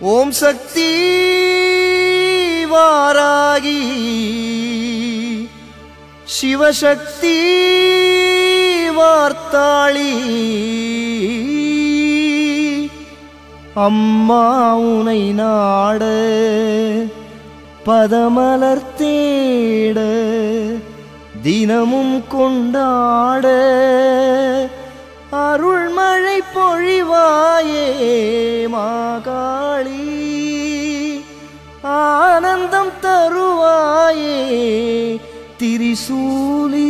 ஓம் சக்தி வாராகி சிவசக்தி வார்த்தாளி அம்மா உனை நாட பதமலர் தேட தினமும் கொண்டாட அருள்மழை பொழிவாயே மாகாளி ஆனந்தம் தருவாயே திரிசூலி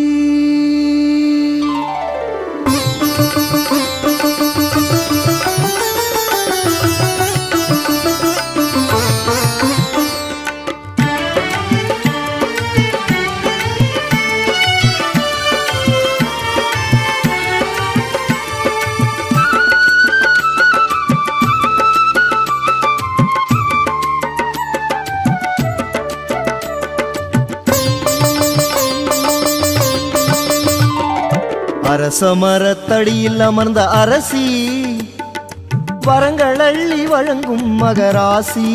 அரசமரத்தடியில் அமர்ந்த அரசி வரங்கள் அள்ளி வழங்கும் மகராசி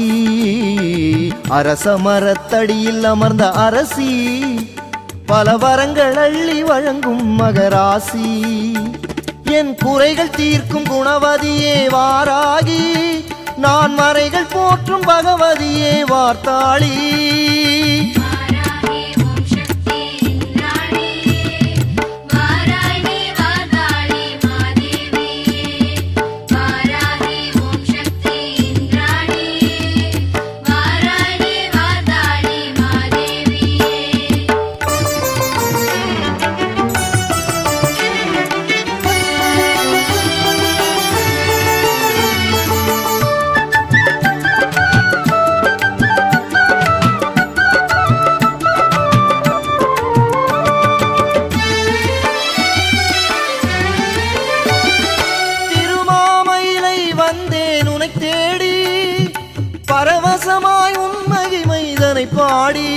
அரசமரத்தடியில் அமர்ந்த அரசி பல வரங்கள் அள்ளி வழங்கும் மகராசி என் குறைகள் தீர்க்கும் குணவதியே வாராகி நான் மறைகள் போற்றும் பகவதியே வார்த்தாளி வாராகி ஓம் சக்தி இந்திராணி வாராகி வாதாளி மாதேவி வாராகி ஓம் சக்தி இந்திராணி வாராகி வாதாளி மாதேவி திருமாமயிலை வந்தேன் உனை தேடி பரவசமாய் உன் மகிமைதனை பாடி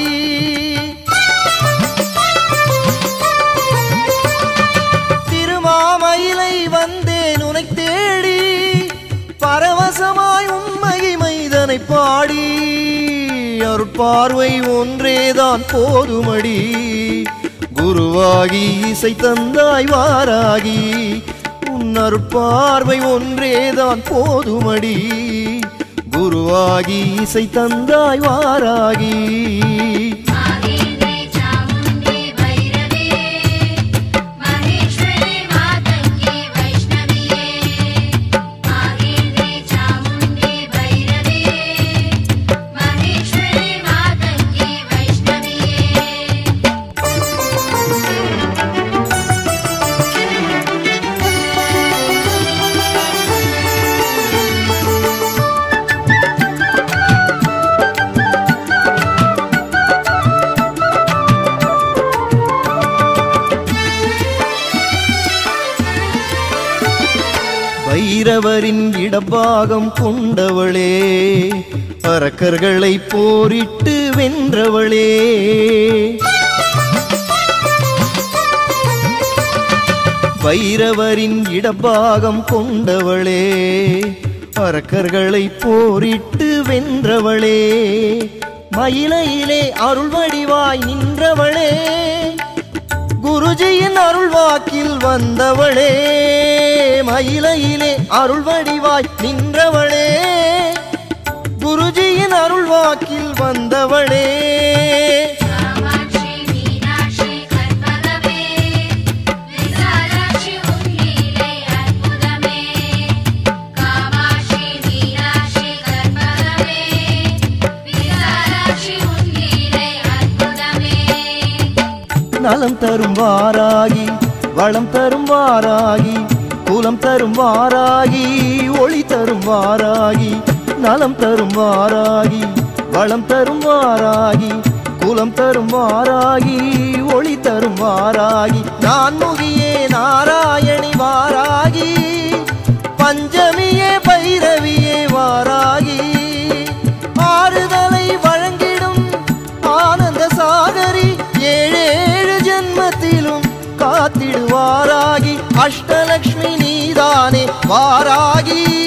திருமாமயிலை வந்தேன் உனை தேடி பரவசமாய் உன் மகிமைதனை பாடி அருட்பார்வை ஒன்றேதான் போதுமடி குருவாகி இசை தந்தாய் வாராகி உன் அருட்பார்வை ஒன்றேதான் போதுமடி குருவாகி இசை தந்தாய் வாராகி ஆதித்ரி சாமுண்டி வைரவே மகேஸ்வரி மாதங்கி வைஷ்ணவியே ஆதித்ரி சாமுண்டி வைரவே மகேஸ்வரி மாதங்கி வைஷ்ணவியே பைரவரின் இடபாகம் கொண்டவளே அரக்கர்களை போரிட்டு வென்றவளே பைரவரின் இடபாகம் கொண்டவளே அரக்கர்களை போரிட்டு வென்றவளே மயிலையிலே அருள் வடிவாய் நின்றவளே குருஜியின் அருள் வாக்கில் வந்தவளே மயிலையிலே அருள் வடிவாய் நின்றவளே குருஜியின் அருள் வாக்கில் வந்தவளே காமாட்சி மீனாட்சி கற்பகமே விசாலாட்சி உன்னிலே அற்புதமே காமாட்சி மீனாட்சி கற்பகமே விசாலாட்சி உன்னிலே அற்புதமே நலம் தரும் வாராகி வளம் தரும் வாராகி குலம் தரும் வாராகி ஒளி தரும் வாராகி நலம் தரும் வாராகி வளம் தரும் வாராகி குலம் தரும் வாராகி ஒளி தரும் வாராகி நான் முகியே நாராயணி வாராகி பஞ்சமியே பைரவியே வாராகி ஆறுதலை வழங்கிடும் ஆனந்த சாகரி ஏழேழு ஜென்மத்திலும் காத்திடுவாராகி அஷ்டலக்ஷ்மி நீதானே வாராகி